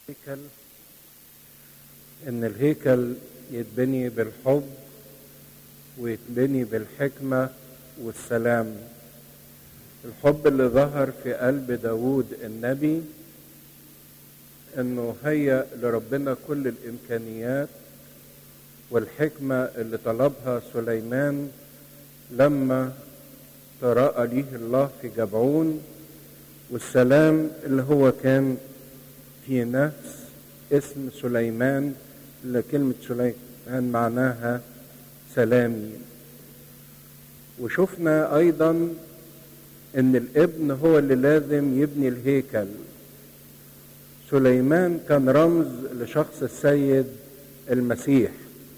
الهيكل ان الهيكل يتبني بالحب ويتبني بالحكمة والسلام الحب اللي ظهر في قلب داود النبي انه هيأ لربنا كل الامكانيات والحكمة اللي طلبها سليمان لما تراءى ليه الله في جبعون والسلام اللي هو كان في نفس اسم سليمان اللي كلمة سليمان معناها سلامي وشفنا ايضا ان الابن هو اللي لازم يبني الهيكل سليمان كان رمز لشخص السيد المسيح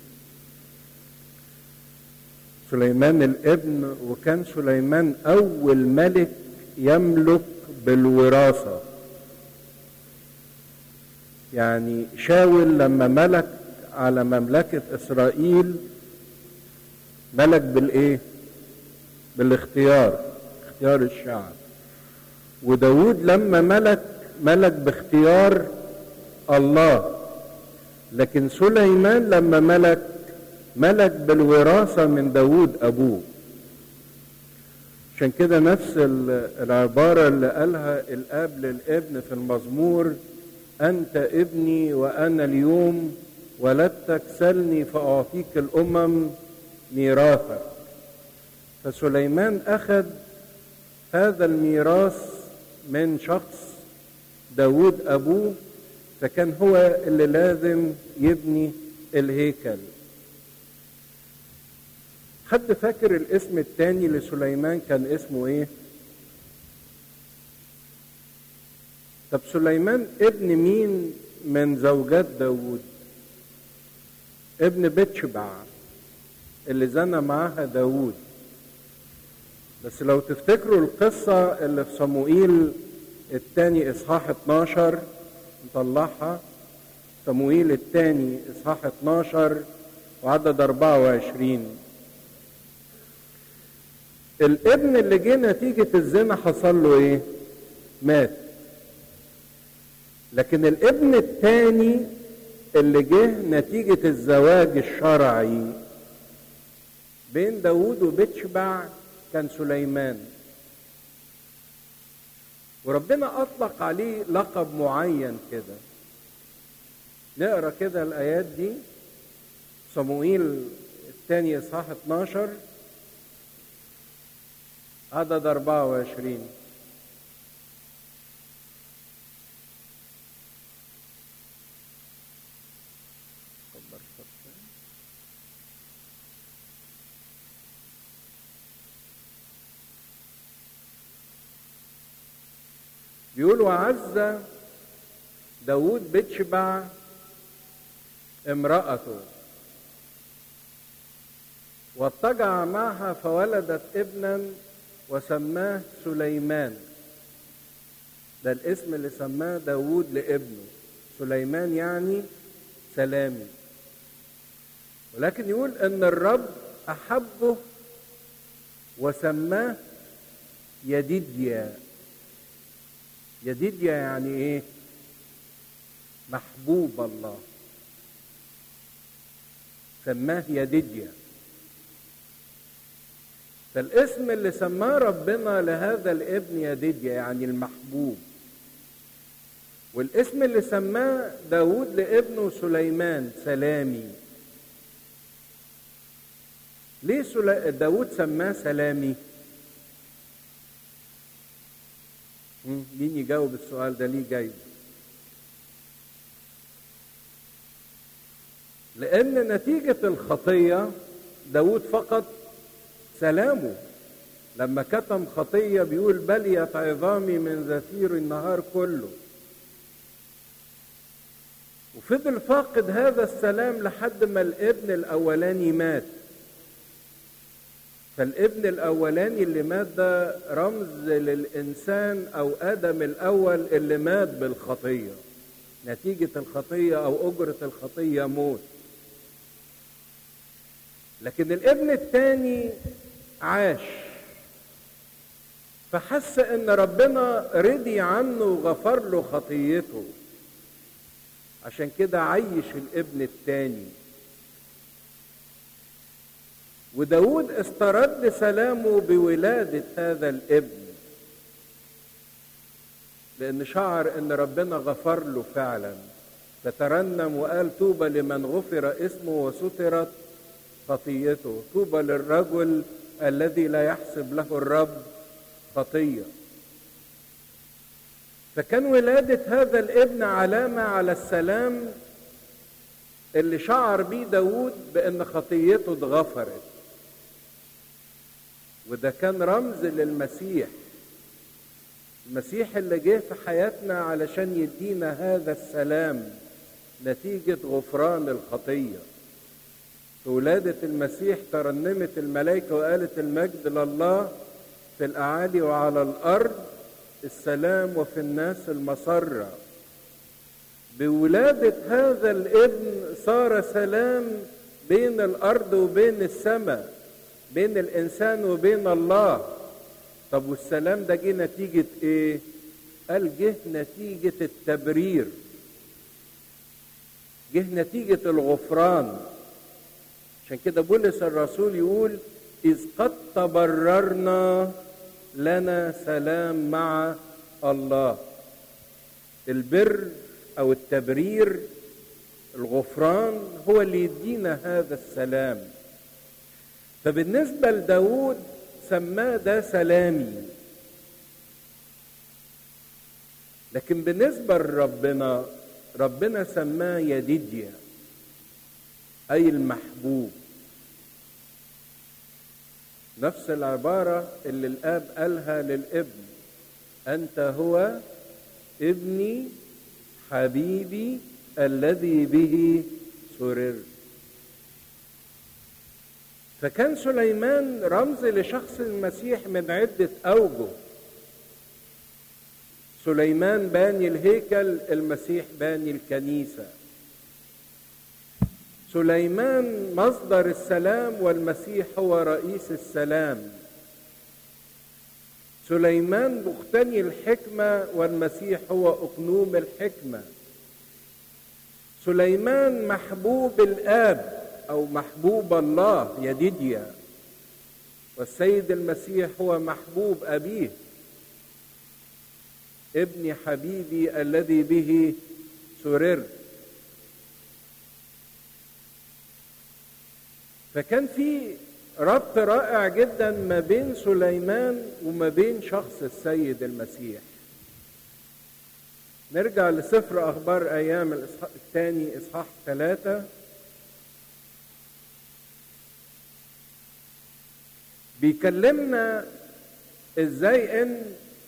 سليمان الابن وكان سليمان اول ملك يملك بالوراثه يعني شاول لما ملك على مملكه اسرائيل ملك بالايه بالاختيار اختيار الشعب وداود لما ملك ملك باختيار الله لكن سليمان لما ملك ملك بالوراثة من داود أبوه عشان كده نفس العبارة اللي قالها الأب للابن في المزمور أنت ابني وأنا اليوم ولدتك سلني فأعطيك الأمم ميراثك فسليمان أخذ هذا الميراث من شخص داود أبوه فكان هو اللي لازم يبني الهيكل حد فاكر الاسم الثاني لسليمان كان اسمه ايه طب سليمان ابن مين من زوجات داود ابن بتشبع اللي زنى معاها داود بس لو تفتكروا القصة اللي في صموئيل الثاني اصحاح 12 نطلعها صموئيل الثاني اصحاح 12 وعدد 24 الابن اللي جه نتيجة الزنا حصل له ايه مات لكن الابن الثاني اللي جه نتيجة الزواج الشرعي بين داود وبتشبع كان سليمان وربنا اطلق عليه لقب معين كده نقرا كده الايات دي صموئيل الثاني اصحاح 12 عدد 24 بيقول وعز داود بتشبع امرأته واضطجع معها فولدت ابنا وسماه سليمان ده الاسم اللي سماه داود لابنه سليمان يعني سلامي ولكن يقول ان الرب احبه وسماه يديديا يديديا يعني ايه محبوب الله سماه يديديا فالاسم اللي سماه ربنا لهذا الابن يديديا يعني المحبوب والاسم اللي سماه داود لابنه سليمان سلامي ليه سلا... داود سماه سلامي مين يجاوب السؤال ده ليه جاي لان نتيجة الخطية داود فقط سلامه لما كتم خطية بيقول بليت عظامي من زفير النهار كله وفضل فاقد هذا السلام لحد ما الابن الاولاني مات فالابن الاولاني اللي مات ده رمز للانسان او ادم الاول اللي مات بالخطيه نتيجه الخطيه او اجره الخطيه موت لكن الابن الثاني عاش فحس ان ربنا رضي عنه وغفر له خطيته عشان كده عيش الابن الثاني وداود استرد سلامه بولادة هذا الابن لأن شعر أن ربنا غفر له فعلا فترنم وقال طوبى لمن غفر اسمه وسترت خطيته طوبى للرجل الذي لا يحسب له الرب خطيه فكان ولادة هذا الابن علامة على السلام اللي شعر بيه داود بأن خطيته اتغفرت وده كان رمز للمسيح المسيح اللي جه في حياتنا علشان يدينا هذا السلام نتيجة غفران الخطية في ولادة المسيح ترنمت الملائكة وقالت المجد لله في الأعالي وعلى الأرض السلام وفي الناس المسرة بولادة هذا الابن صار سلام بين الأرض وبين السماء بين الإنسان وبين الله طب والسلام ده جه نتيجة إيه؟ قال جه نتيجة التبرير جه نتيجة الغفران عشان كده بولس الرسول يقول إذ قد تبررنا لنا سلام مع الله البر او التبرير الغفران هو اللي يدينا هذا السلام فبالنسبة لداود سماه ده سلامي لكن بالنسبة لربنا ربنا سماه يديديا أي المحبوب نفس العبارة اللي الآب قالها للابن أنت هو ابني حبيبي الذي به سررت فكان سليمان رمز لشخص المسيح من عدة أوجه سليمان باني الهيكل المسيح باني الكنيسة سليمان مصدر السلام والمسيح هو رئيس السلام سليمان مقتني الحكمة والمسيح هو أقنوم الحكمة سليمان محبوب الآب أو محبوب الله يديديا والسيد المسيح هو محبوب أبيه ابني حبيبي الذي به سررت فكان في ربط رائع جدا ما بين سليمان وما بين شخص السيد المسيح نرجع لسفر أخبار أيام الإصحاح الثاني إصحاح ثلاثة بيكلمنا ازاي ان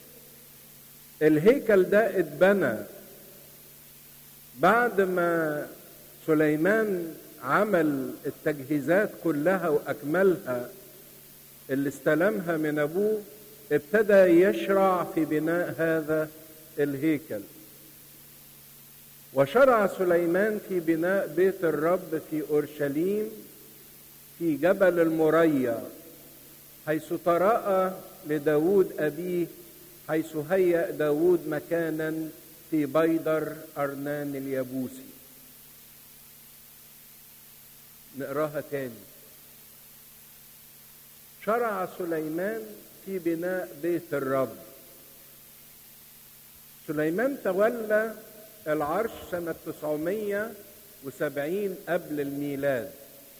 الهيكل ده اتبنى بعد ما سليمان عمل التجهيزات كلها واكملها اللي استلمها من ابوه ابتدى يشرع في بناء هذا الهيكل وشرع سليمان في بناء بيت الرب في اورشليم في جبل المريا حيث تراءى لداود أبيه حيث هيأ داود مكانا في بيدر أرنان اليبوسي نقراها تاني شرع سليمان في بناء بيت الرب سليمان تولى العرش سنة 970 قبل الميلاد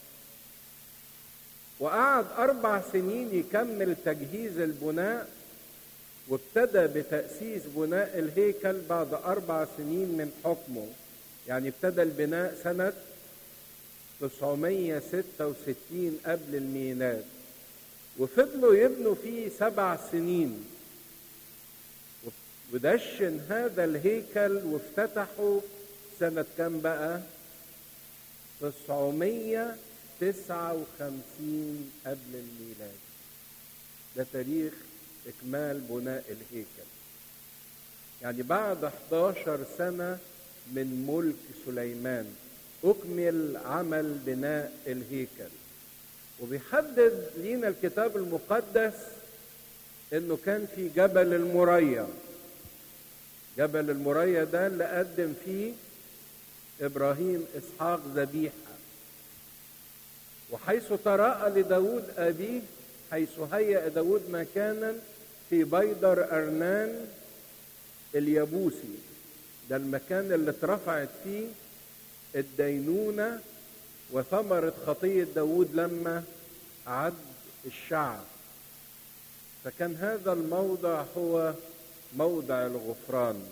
وقعد أربع سنين يكمل تجهيز البناء وابتدى بتأسيس بناء الهيكل بعد أربع سنين من حكمه يعني ابتدى البناء سنة 966 قبل الميلاد وفضلوا يبنوا فيه سبع سنين ودشن هذا الهيكل وافتتحوا سنة كام بقى؟ 900 59 قبل الميلاد ده تاريخ إكمال بناء الهيكل يعني بعد 11 سنة من ملك سليمان أكمل عمل بناء الهيكل وبيحدد لينا الكتاب المقدس انه كان في جبل المريا جبل المريا ده اللي قدم فيه إبراهيم إسحاق ذبيحة وحيث تراءى لداود أبيه حيث هيأ داود مكانا في بيدر أرنان اليبوسي ده المكان اللي اترفعت فيه الدينونة وثمرة خطية داود لما عد الشعب فكان هذا الموضع هو موضع الغفران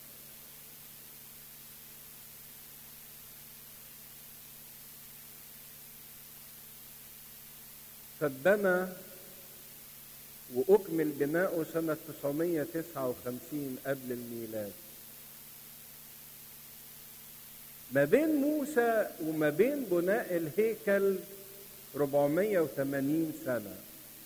فاتبنى وأكمل بناؤه سنة 959 قبل الميلاد ما بين موسى وما بين بناء الهيكل 480 سنة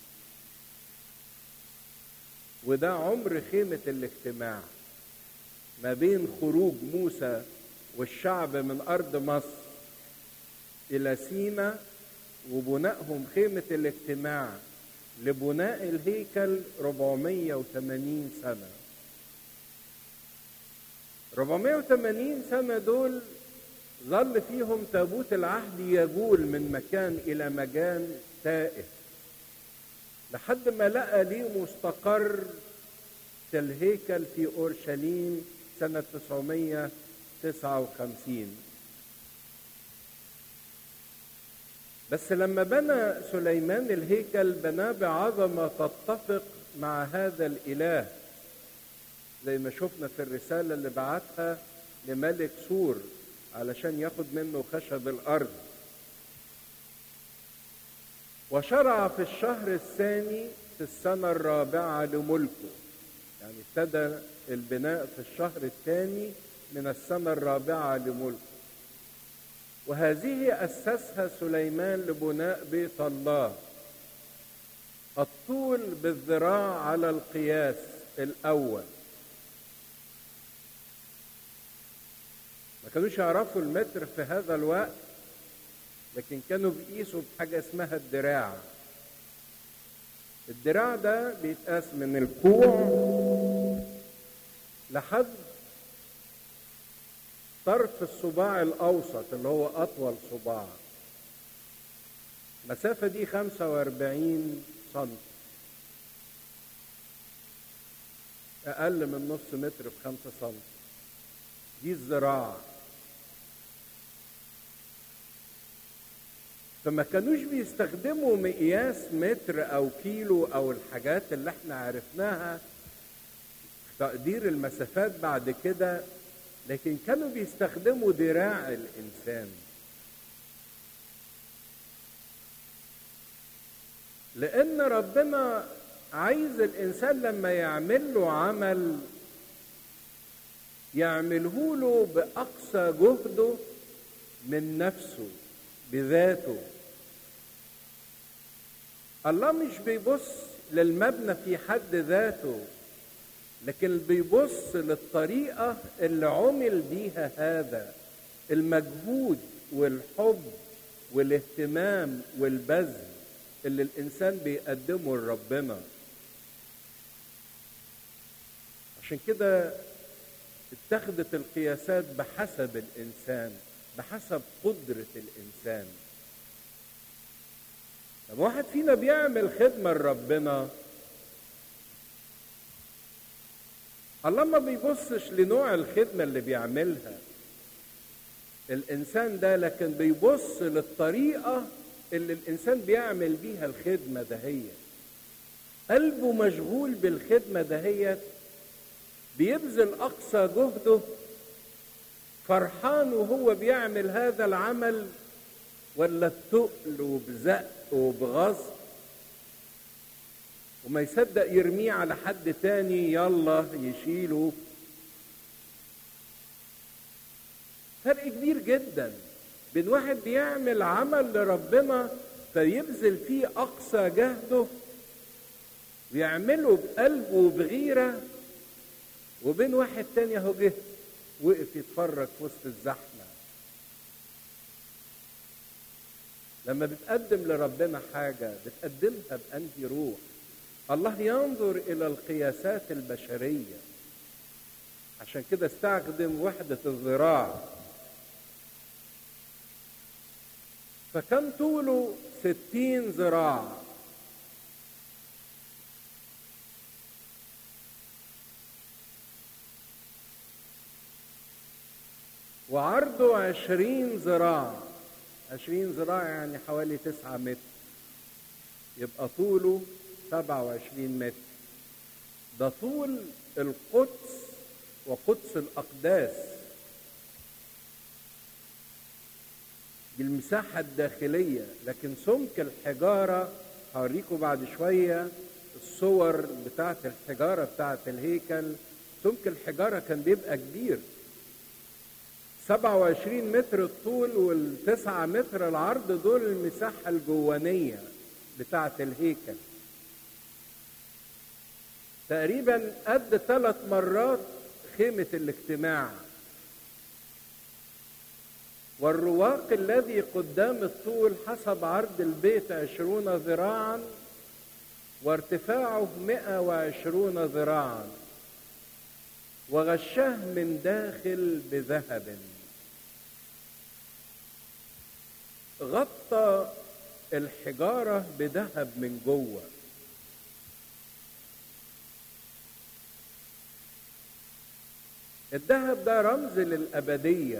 وده عمر خيمة الاجتماع ما بين خروج موسى والشعب من أرض مصر إلى سينا وبنائهم خيمة الاجتماع لبناء الهيكل 480 سنة 480 سنة دول ظل فيهم تابوت العهد يجول من مكان إلى مكان تائه لحد ما لقى ليه مستقر في الهيكل في أورشليم سنة 959 بس لما بنى سليمان الهيكل بناه بعظمه تتفق مع هذا الاله زي ما شفنا في الرساله اللي بعتها لملك سور علشان ياخد منه خشب الارض وشرع في الشهر الثاني في السنه الرابعه لملكه يعني ابتدى البناء في الشهر الثاني من السنه الرابعه لملكه وهذه أسسها سليمان لبناء بيت الله الطول بالذراع على القياس الأول ما كانوش يعرفوا المتر في هذا الوقت لكن كانوا بيقيسوا بحاجة اسمها الدراع الدراع ده بيتقاس من الكوع لحد طرف الصباع الأوسط اللي هو أطول صباع المسافة دي 45 سم أقل من نص متر بخمسة سم دي الذراع فما كانوش بيستخدموا مقياس متر أو كيلو أو الحاجات اللي احنا عرفناها تقدير المسافات بعد كده لكن كانوا بيستخدموا ذراع الانسان لان ربنا عايز الانسان لما يعمل له عمل يعمله له باقصى جهده من نفسه بذاته الله مش بيبص للمبنى في حد ذاته لكن بيبص للطريقة اللي عمل بيها هذا المجهود والحب والاهتمام والبذل اللي الإنسان بيقدمه لربنا عشان كده اتخذت القياسات بحسب الإنسان بحسب قدرة الإنسان لما واحد فينا بيعمل خدمة لربنا الله ما بيبصش لنوع الخدمة اللي بيعملها الإنسان ده لكن بيبص للطريقة اللي الإنسان بيعمل بيها الخدمة دهيت قلبه مشغول بالخدمة دهيت بيبذل أقصى جهده فرحان وهو بيعمل هذا العمل ولا بتقل وبزق وبغصب وما يصدق يرميه على حد تاني يلا يشيله فرق كبير جدا بين واحد بيعمل عمل لربنا فيبذل فيه اقصى جهده ويعمله بقلبه وبغيره وبين واحد تاني اهو جه وقف يتفرج في وسط الزحمه لما بتقدم لربنا حاجه بتقدمها بانهي روح الله ينظر الى القياسات البشريه عشان كده استخدم وحده الذراع فكان طوله ستين ذراع وعرضه عشرين ذراع عشرين ذراع يعني حوالي تسعة متر يبقى طوله سبعة وعشرين متر ده طول القدس وقدس الأقداس دي المساحة الداخلية لكن سمك الحجارة هوريكم بعد شوية الصور بتاعت الحجارة بتاعت الهيكل سمك الحجارة كان بيبقى كبير 27 متر الطول والتسعة متر العرض دول المساحة الجوانية بتاعة الهيكل تقريبا قد ثلاث مرات خيمة الاجتماع والرواق الذي قدام الطول حسب عرض البيت عشرون ذراعا وارتفاعه مئة وعشرون ذراعا وغشاه من داخل بذهب غطى الحجارة بذهب من جوه الذهب ده رمز للأبدية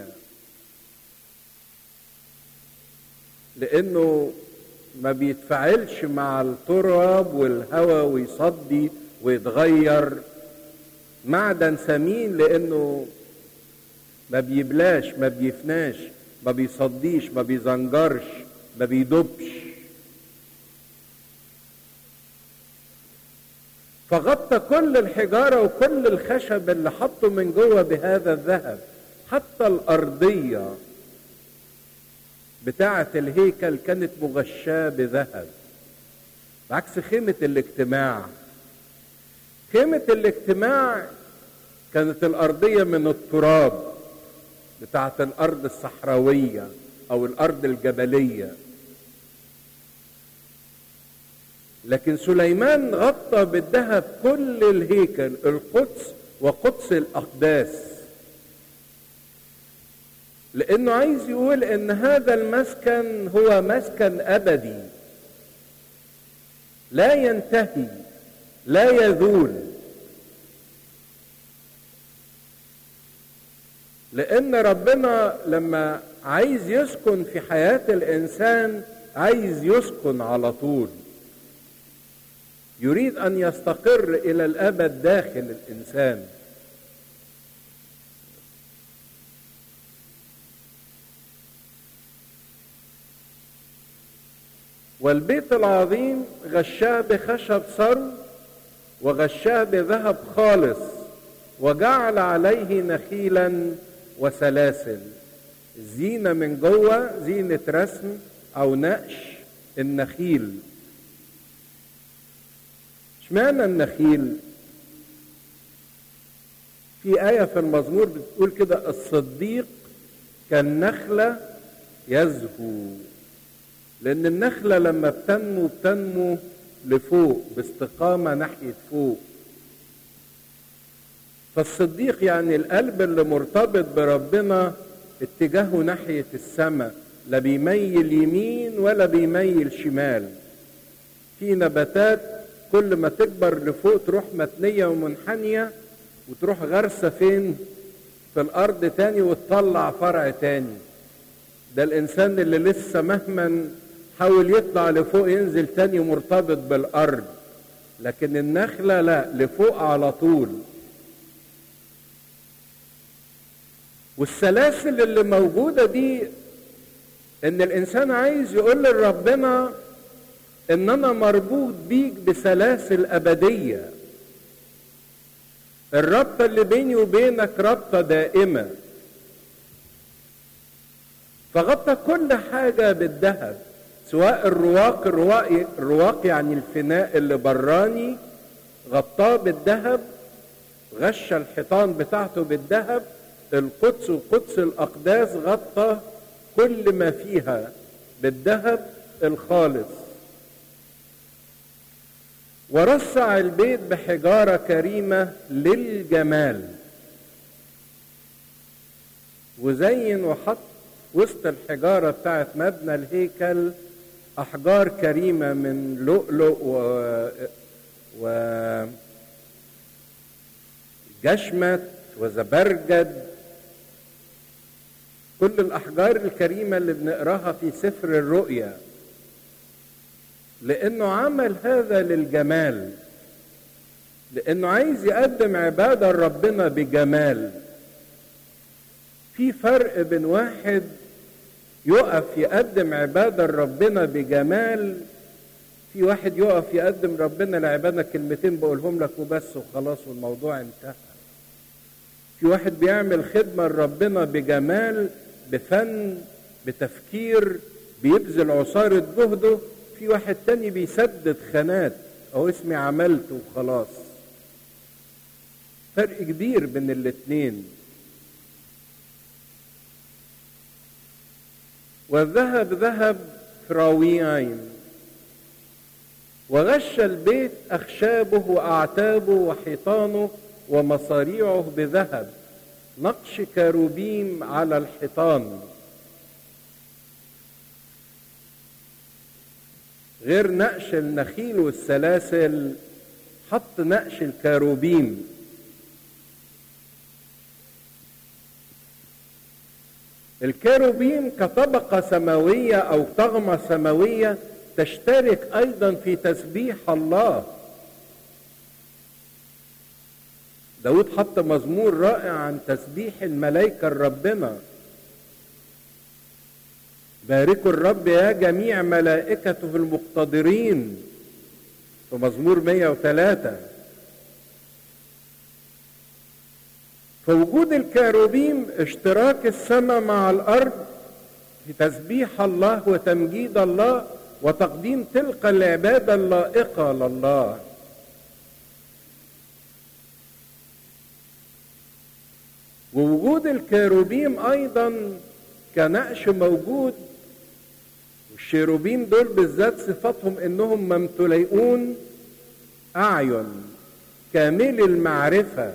لأنه ما بيتفاعلش مع التراب والهواء ويصدي ويتغير معدن ثمين لأنه ما بيبلاش ما بيفناش ما بيصديش ما بيزنجرش ما بيدبش فغطى كل الحجارة وكل الخشب اللي حطه من جوه بهذا الذهب حتى الأرضية بتاعة الهيكل كانت مغشاة بذهب بعكس خيمة الاجتماع خيمة الاجتماع كانت الأرضية من التراب بتاعة الأرض الصحراوية أو الأرض الجبلية لكن سليمان غطى بالذهب كل الهيكل القدس وقدس الأقداس لأنه عايز يقول إن هذا المسكن هو مسكن أبدي لا ينتهي لا يذول لان ربنا لما عايز يسكن في حياه الانسان عايز يسكن على طول يريد ان يستقر الى الابد داخل الانسان والبيت العظيم غشاه بخشب صرو وغشاه بذهب خالص وجعل عليه نخيلا وسلاسل زينة من جوه زينة رسم أو نقش النخيل اشمعنى النخيل في آية في المزمور بتقول كده الصديق كالنخلة يزهو لأن النخلة لما بتنمو بتنمو لفوق باستقامة ناحية فوق فالصديق يعني القلب اللي مرتبط بربنا اتجاهه ناحية السماء لا بيميل يمين ولا بيميل شمال في نباتات كل ما تكبر لفوق تروح متنية ومنحنية وتروح غرسة فين في الأرض تاني وتطلع فرع تاني ده الإنسان اللي لسه مهما حاول يطلع لفوق ينزل تاني مرتبط بالأرض لكن النخلة لا لفوق على طول والسلاسل اللي موجودة دي ان الانسان عايز يقول لربنا ان انا مربوط بيك بسلاسل ابدية الرابطة اللي بيني وبينك رابطة دائمة فغطى كل حاجة بالذهب سواء الرواق الرواق, الرواق يعني الفناء اللي براني غطاه بالذهب غش الحيطان بتاعته بالذهب القدس وقدس الأقداس غطى كل ما فيها بالذهب الخالص ورصع البيت بحجارة كريمة للجمال وزين وحط وسط الحجارة بتاعت مبنى الهيكل أحجار كريمة من لؤلؤ و... و... جشمت وزبرجد كل الأحجار الكريمة اللي بنقراها في سفر الرؤيا لأنه عمل هذا للجمال لأنه عايز يقدم عبادة لربنا بجمال في فرق بين واحد يقف يقدم عبادة لربنا بجمال في واحد يقف يقدم ربنا لعبادة كلمتين بقولهم لك وبس وخلاص والموضوع انتهى في واحد بيعمل خدمة لربنا بجمال بفن بتفكير بيبذل عصارة جهده في واحد تاني بيسدد خانات او اسمي عملت وخلاص فرق كبير بين الاتنين والذهب ذهب فراويين وغش البيت أخشابه وأعتابه وحيطانه ومصاريعه بذهب نقش كروبيم على الحيطان غير نقش النخيل والسلاسل حط نقش الكروبيم الكروبيم كطبقة سماوية أو طغمة سماوية تشترك أيضا في تسبيح الله داود حط مزمور رائع عن تسبيح الملائكة لربنا باركوا الرب يا جميع ملائكته المقتدرين في مزمور 103 فوجود الكاروبيم اشتراك السماء مع الارض في تسبيح الله وتمجيد الله وتقديم تلك العباده اللائقه لله ووجود الكاروبيم ايضا كنقش موجود والشيروبيم دول بالذات صفاتهم انهم ممتلئون اعين كامل المعرفه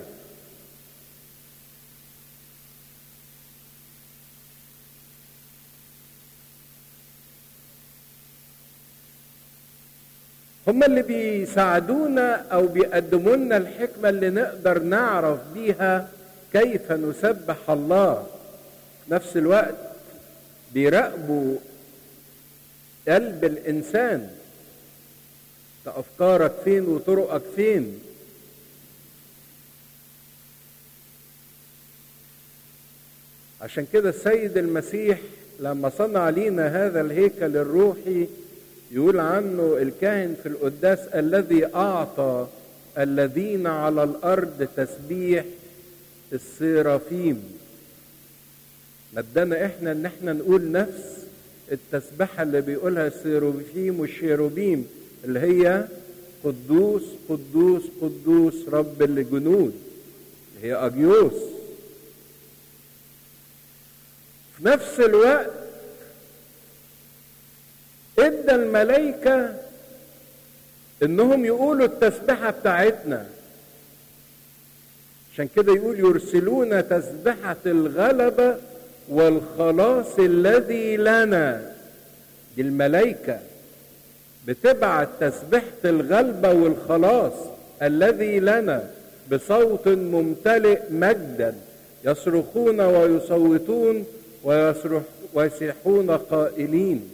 هم اللي بيساعدونا او بيقدموا لنا الحكمه اللي نقدر نعرف بيها كيف نسبح الله نفس الوقت بيراقبوا قلب الانسان افكارك فين وطرقك فين عشان كده السيد المسيح لما صنع لينا هذا الهيكل الروحي يقول عنه الكاهن في القداس الذي اعطى الذين على الارض تسبيح السيرافيم مدنا احنا ان احنا نقول نفس التسبحه اللي بيقولها السيروفيم والشيروبيم اللي هي قدوس قدوس قدوس رب الجنود اللي هي اجيوس في نفس الوقت ادى الملائكه انهم يقولوا التسبحه بتاعتنا عشان كده يقول يرسلون تسبحه الغلبه والخلاص الذي لنا دي الملائكه بتبعت تسبحه الغلبه والخلاص الذي لنا بصوت ممتلئ مجدا يصرخون ويصوتون ويصرخ ويصيحون قائلين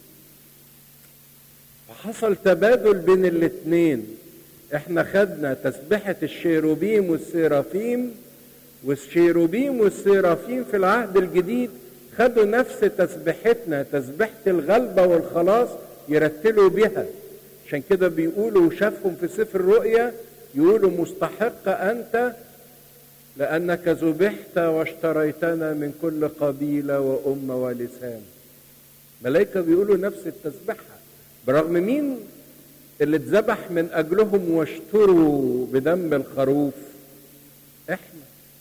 فحصل تبادل بين الاثنين احنا خدنا تسبحة الشيروبيم والسيرافيم والشيروبيم والسيرافيم في العهد الجديد خدوا نفس تسبحتنا تسبحة الغلبة والخلاص يرتلوا بها عشان كده بيقولوا وشافهم في سفر الرؤيا يقولوا مستحق أنت لأنك ذبحت واشتريتنا من كل قبيلة وأمة ولسان ملائكة بيقولوا نفس التسبحة برغم مين اللي اتذبح من أجلهم واشتروا بدم الخروف احنا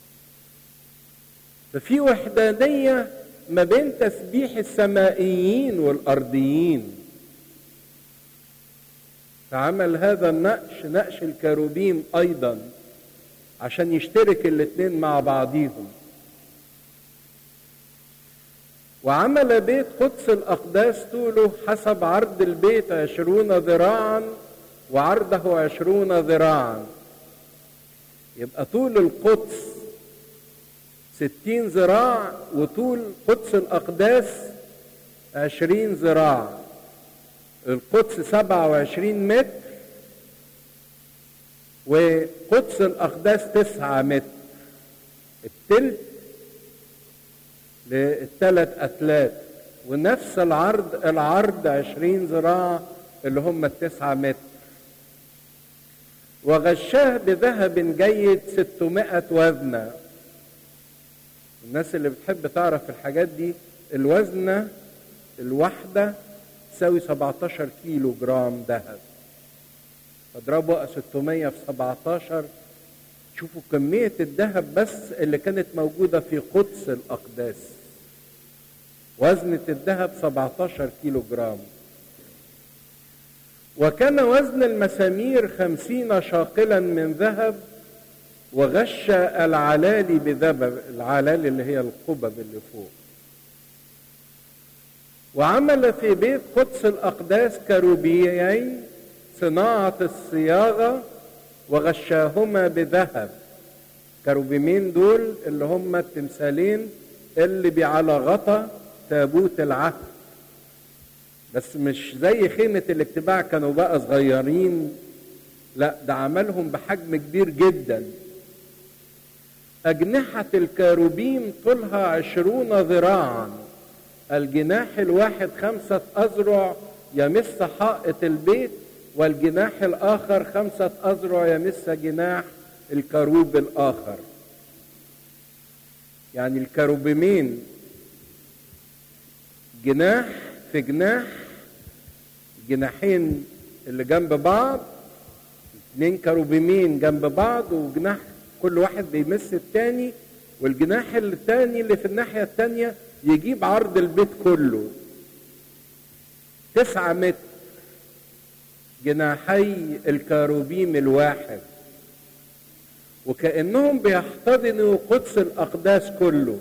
ففي وحدانية ما بين تسبيح السمائيين والأرضيين فعمل هذا النقش نقش الكروبيم أيضا عشان يشترك الاثنين مع بعضيهم وعمل بيت قدس الأقداس طوله حسب عرض البيت عشرون ذراعا وعرضه عشرون ذراعا يبقى طول القدس ستين ذراع وطول قدس الأقداس عشرين ذراع القدس سبعة وعشرين متر وقدس الأقداس تسعة متر التلت للثلاث أتلات ونفس العرض العرض عشرين ذراع اللي هم التسعة متر وغشاه بذهب جيد ستمائة وزنة الناس اللي بتحب تعرف الحاجات دي الوزنة الواحدة تساوي 17 كيلو جرام ذهب اضربوا 600 في 17 شوفوا كمية الذهب بس اللي كانت موجودة في قدس الأقداس وزنة الذهب 17 كيلو جرام وكان وزن المسامير خمسين شاقلا من ذهب وغش العلالي بذهب العلالي اللي هي القبب اللي فوق وعمل في بيت قدس الأقداس كروبيين صناعة الصياغة وغشاهما بذهب كروبيمين دول اللي هم التمثالين اللي على غطا تابوت العهد بس مش زي خيمة الاجتماع كانوا بقى صغيرين لا ده عملهم بحجم كبير جدا أجنحة الكاروبيم طولها عشرون ذراعا الجناح الواحد خمسة أذرع يمس حائط البيت والجناح الآخر خمسة أذرع يمس جناح الكروب الآخر يعني الكروبيمين جناح في جناح جناحين اللي جنب بعض اتنين كروبيمين جنب بعض وجناح كل واحد بيمس التاني والجناح التاني اللي في الناحية التانية يجيب عرض البيت كله تسعة متر جناحي الكاروبيم الواحد وكأنهم بيحتضنوا قدس الأقداس كله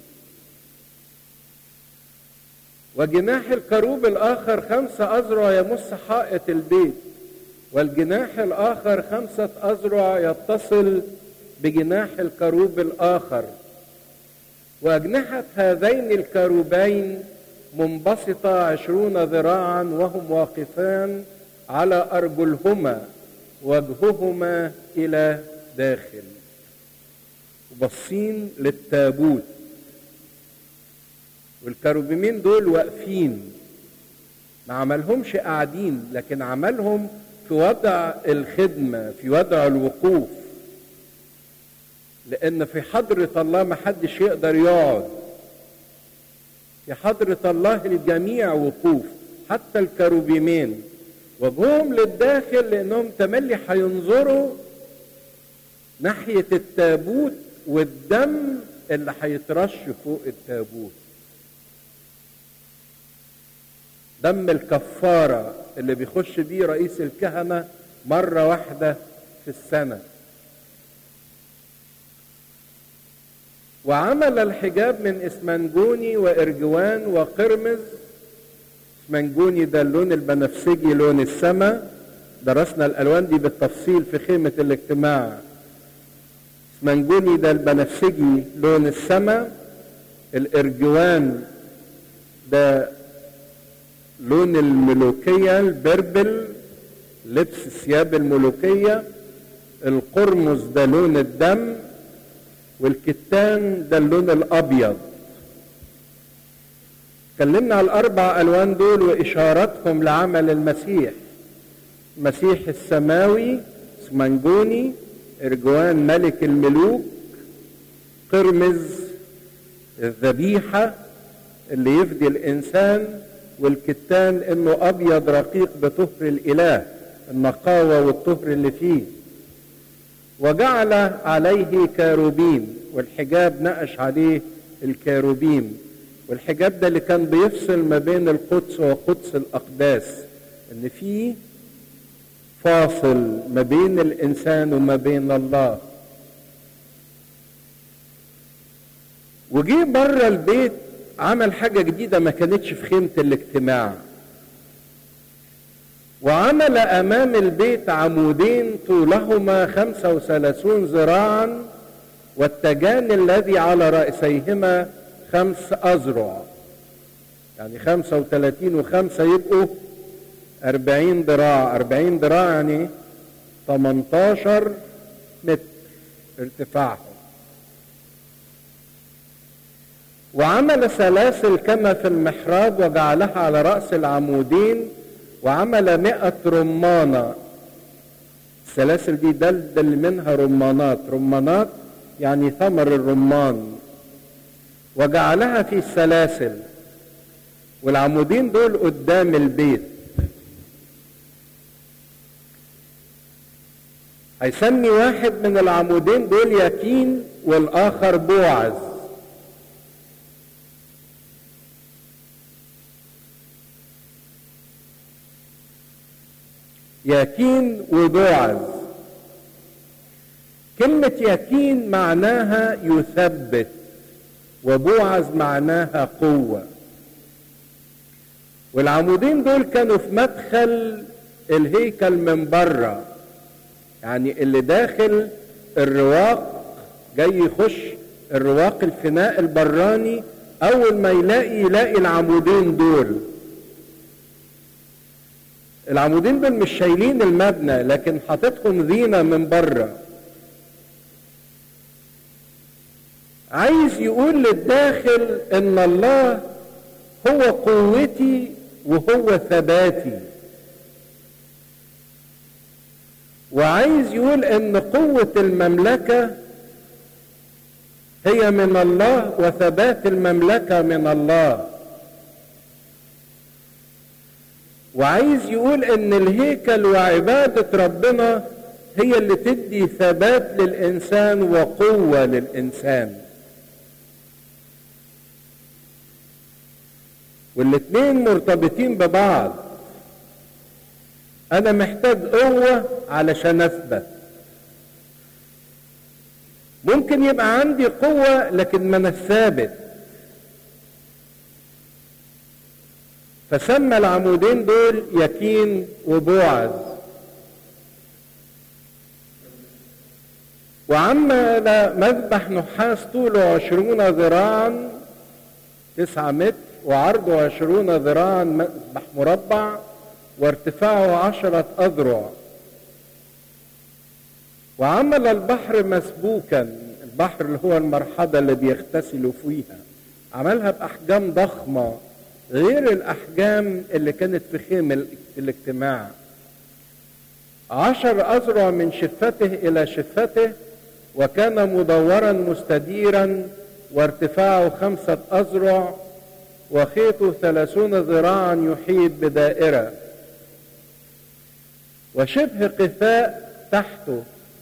وجناح الكروب الآخر خمسة أذرع يمس حائط البيت والجناح الآخر خمسة أذرع يتصل بجناح الكروب الآخر وأجنحة هذين الكروبين منبسطة عشرون ذراعا وهم واقفان على أرجلهما وجههما إلى داخل وبصين للتابوت والكروبيمين دول واقفين ما عملهمش قاعدين لكن عملهم في وضع الخدمة في وضع الوقوف لأن في حضرة الله ما حدش يقدر يقعد في حضرة الله الجميع وقوف حتى الكروبيمين وجههم للداخل لأنهم تملي هينظروا ناحية التابوت والدم اللي هيترش فوق التابوت دم الكفارة اللي بيخش بيه رئيس الكهنة مرة واحدة في السنة وعمل الحجاب من اسمنجوني وارجوان وقرمز اسمنجوني ده اللون البنفسجي لون السماء درسنا الالوان دي بالتفصيل في خيمة الاجتماع اسمنجوني ده البنفسجي لون السماء الارجوان ده لون الملوكية البربل لبس ثياب الملوكية القرمز ده لون الدم والكتان ده اللون الابيض اتكلمنا على الاربع الوان دول واشارتهم لعمل المسيح المسيح السماوي اسمنجوني ارجوان ملك الملوك قرمز الذبيحة اللي يفدي الانسان والكتان انه ابيض رقيق بطهر الاله النقاوة والطهر اللي فيه وجعل عليه كاروبين والحجاب نقش عليه الكاروبين والحجاب ده اللي كان بيفصل ما بين القدس وقدس الاقداس ان في فاصل ما بين الانسان وما بين الله وجي بره البيت عمل حاجة جديدة ما كانتش في خيمة الاجتماع وعمل أمام البيت عمودين طولهما خمسة وثلاثون ذراعا والتجان الذي على رأسيهما خمس أذرع يعني خمسة وثلاثين وخمسة يبقوا أربعين ذراع أربعين ذراع يعني 18 متر ارتفاعهم وعمل سلاسل كما في المحراب وجعلها على رأس العمودين وعمل مئة رمانة السلاسل دي دلدل منها رمانات رمانات يعني ثمر الرمان وجعلها في السلاسل والعمودين دول قدام البيت هيسمي واحد من العمودين دول يكين والاخر بوعز يكين وبوعز كلمة يكين معناها يثبت وبوعز معناها قوة والعمودين دول كانوا في مدخل الهيكل من بره يعني اللي داخل الرواق جاي يخش الرواق الفناء البراني اول ما يلاقي يلاقي العمودين دول العمودين دول مش شايلين المبنى لكن حاططهم زينة من بره عايز يقول للداخل ان الله هو قوتي وهو ثباتي وعايز يقول ان قوة المملكة هي من الله وثبات المملكة من الله وعايز يقول ان الهيكل وعبادة ربنا هي اللي تدي ثبات للانسان وقوة للانسان والاتنين مرتبطين ببعض انا محتاج قوة علشان اثبت ممكن يبقى عندي قوة لكن ما انا ثابت فسمى العمودين دول يكين وبوعز وعمل مذبح نحاس طوله عشرون ذراعا تسعة متر وعرضه عشرون ذراعا مذبح مربع وارتفاعه عشرة أذرع وعمل البحر مسبوكا البحر اللي هو المرحضة اللي بيغتسلوا فيها عملها بأحجام ضخمة غير الأحجام اللي كانت في خيم الاجتماع عشر أذرع من شفته إلى شفته وكان مدورا مستديرا وارتفاعه خمسة أذرع وخيطه ثلاثون ذراعا يحيط بدائرة وشبه قفاء تحته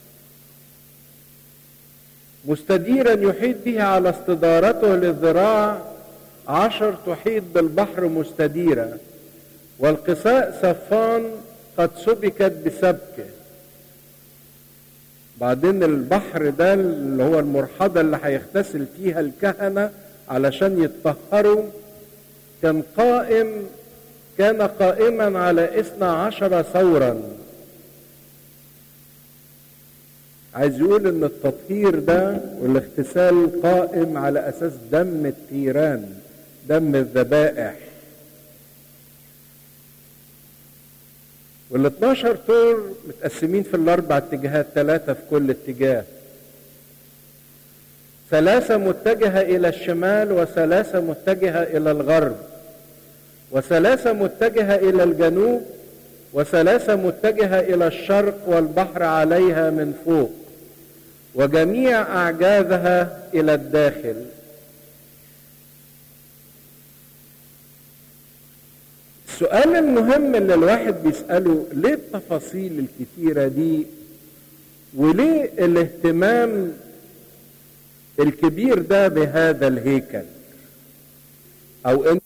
مستديرا يحيط به على استدارته للذراع عشر تحيط بالبحر مستديرة والقساء صفان قد سبكت بسبكه بعدين البحر ده اللي هو المرحضة اللي هيغتسل فيها الكهنة علشان يتطهروا كان قائم كان قائما على اثنى عشر ثورا عايز يقول ان التطهير ده والاغتسال قائم على اساس دم الثيران دم الذبائح وال 12 طور متقسمين في الاربع اتجاهات ثلاثه في كل اتجاه ثلاثه متجهه الى الشمال وثلاثه متجهه الى الغرب وثلاثه متجهه الى الجنوب وثلاثه متجهه الى الشرق والبحر عليها من فوق وجميع اعجازها الى الداخل السؤال المهم اللي الواحد بيسأله ليه التفاصيل الكتيرة دي وليه الاهتمام الكبير ده بهذا الهيكل او ان